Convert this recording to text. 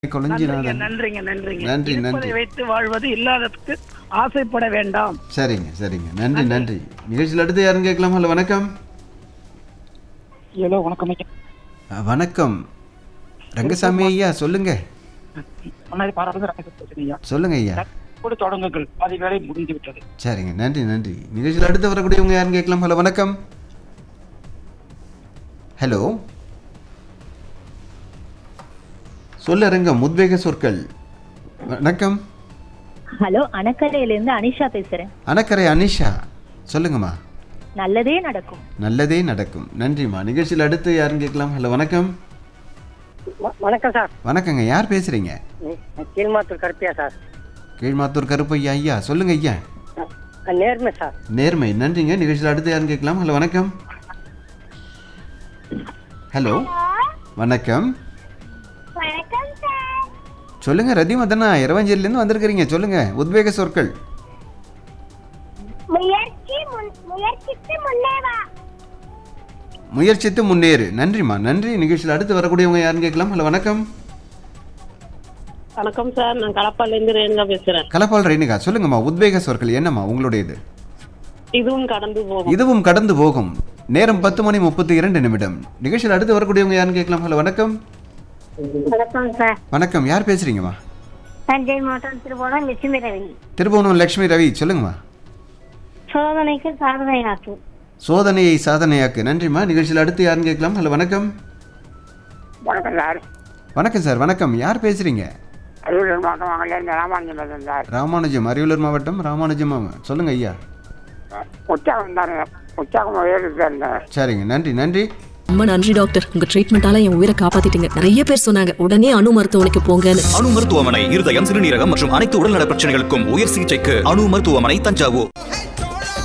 நன்றிங்க கொளஞ்சிநாதன் நன்றிங்க நன்றிங்க நன்றி, இருப்பதை நன்றி. வைத்து வாழ்வது இல்லாததுக்கு ஆசைப்பட வேண்டாம் சரிங்க சரிங்க நன்றி நன்றி நிகழ்ச்சியில் அடுத்து யாருன்னு கேட்கலாம் ஹலோ வணக்கம் ஹலோ வணக்கம் ஐயா அஹ், வணக்கம் ரங்கசாமி ஐயா சொல்லுங்க முன்னாடி பாராட்டு ரமேஷ் பேசுறேன் ஐயா சொல்லுங்க ஐயா கூட தொடங்குங்கள் பாதி வேலை முடிந்து விட்டது சரிங்க நன்றி நன்றி நிகழ்ச்சியில் அடுத்து வரக்கூடியவங்க யாருன்னு கேட்கலாம் ஹலோ வணக்கம் ஹலோ சொல்ல ரங்கம் உத்வேக சொற்கள் வணக்கம் ஹலோ அணக்கரையிலேருந்து அனிஷா பேசுறேன் அணக்கரை அனிஷா சொல்லுங்கம்மா நல்லதே நடக்கும் நல்லதே நடக்கும் நன்றிம்மா நிகழ்ச்சியில் அடுத்து யாருன்னு கேட்கலாம் ஹலோ வணக்கம் வணக்கம் சார் வணக்கங்க யார் பேசுறீங்க கீழ்மாத்தூர் கருப்பியா சார் கீழ்மாத்தூர் கருப்பையா ஐயா சொல்லுங்க ஐயா நேர்மை சார் நேர்மை நன்றிங்க நிகழ்ச்சியில் அடுத்து யாருன்னு கேட்கலாம் ஹலோ வணக்கம் ஹலோ வணக்கம் சொல்லுங்க ரதி மதனா இரவஞ்சேரிலேருந்து வந்திருக்கிறீங்க சொல்லுங்க உத்வேக சொற்கள் முயற்சி முன்- முயற்சித்து முன்னே வா முயற்சித்து முன்னேறு நன்றிம்மா நன்றி நிகழ்ச்சியில் அடுத்து வரக்கூடியவங்க யாருன்னு கேட்கலாம் ஹலோ வணக்கம் வணக்கம் சார் நான் களப்பால இருந்து ரேணுகா பேசுறேன் கலப்பால் ரேணுகா சொல்லுங்கம்மா உத்வேக சொற்கள் என்னம்மா உங்களுடையது இதுவும் கடந்து போகும் இதுவும் கடந்து போகும் நேரம் பத்து மணி முப்பத்தி இரண்டு நிமிடம் நிகழ்ச்சியில் அடுத்து வரக்கூடியவங்க யாருன்னு கேட்கலாம் ஹலோ வணக்கம் வணக்கம் சார் வணக்கம் யார் பேசுறீங்கம்மா தஞ்சை மாவட்டம் திருவோணம் லட்சுமி ரவி திருபுவனம் லக்ஷ்மி ரவி சொல்லுங்கம்மா சோதனைக்கு சாதனையாக்கு சோதனையை சாதனையாக்கு நன்றிம்மா நிகழ்ச்சியில் அடுத்து யாருன்னு கேட்கலாம் ஹலோ வணக்கம் வணக்கம் சார் வணக்கம் சார் வணக்கம் யார் பேசுறீங்க அரியலூர் மாவட்டம் வாங்கலேருந்து ராமானுஜம் பேசுறேன் சார் ராமானுஜம் அரியலூர் மாவட்டம் ராமானுஜம் சொல்லுங்க ஐயா உற்சாகம் தான் உற்சாகம் ஏறிட்டு இருந்தேன் சரிங்க நன்றி நன்றி ரொம்ப நன்றி டாக்டர் உங்க ட்ரீட்மெண்டால என் உயிரை காப்பாத்திட்டீங்க நிறைய பேர் சொன்னாங்க உடனே அணு மருத்துவமனைக்கு போங்கன்னு அணு மருத்துவமனை இருதயம் சிறுநீரகம் மற்றும் அனைத்து உடல்நல பிரச்சனைகளுக்கும் உயர் சிகிச்சைக்கு அணு மருத்துவமனை தஞ்சாவூர்